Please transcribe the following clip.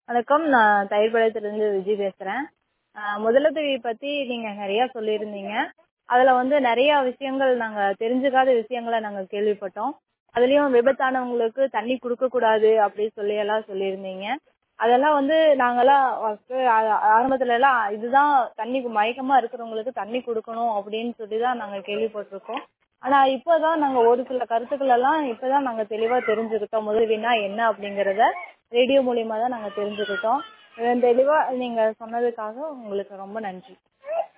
வணக்கம் நான் தயிர்பாளையத்துலேருந்து விஜி பேசுகிறேன் முதலுதவி பற்றி நீங்கள் நிறையா சொல்லியிருந்தீங்க அதில் வந்து நிறையா விஷயங்கள் நாங்கள் தெரிஞ்சுக்காத விஷயங்கள நாங்கள் கேள்விப்பட்டோம் அதுலேயும் விபத்தானவங்களுக்கு தண்ணி கொடுக்கக்கூடாது அப்படி சொல்லி எல்லாம் சொல்லியிருந்தீங்க அதெல்லாம் வந்து நாங்கள்லாம் ஃபஸ்ட்டு ஆரம்பத்துலலாம் இதுதான் தண்ணி மயக்கமாக இருக்கிறவங்களுக்கு தண்ணி கொடுக்கணும் அப்படின்னு சொல்லி தான் நாங்கள் கேள்விப்பட்டிருக்கோம் ஆனால் இப்போ தான் நாங்கள் ஒரு சில கருத்துக்களெல்லாம் இப்போ தான் நாங்கள் தெளிவாக தெரிஞ்சுக்கிட்டோம் முதலுதவினா என்ன அப்படிங்கிறத ரேடியோ மூலியமாக தான் நாங்கள் தெரிஞ்சுக்கிட்டோம் தெளிவாக நீங்கள் சொன்னதுக்காக உங்களுக்கு ரொம்ப நன்றி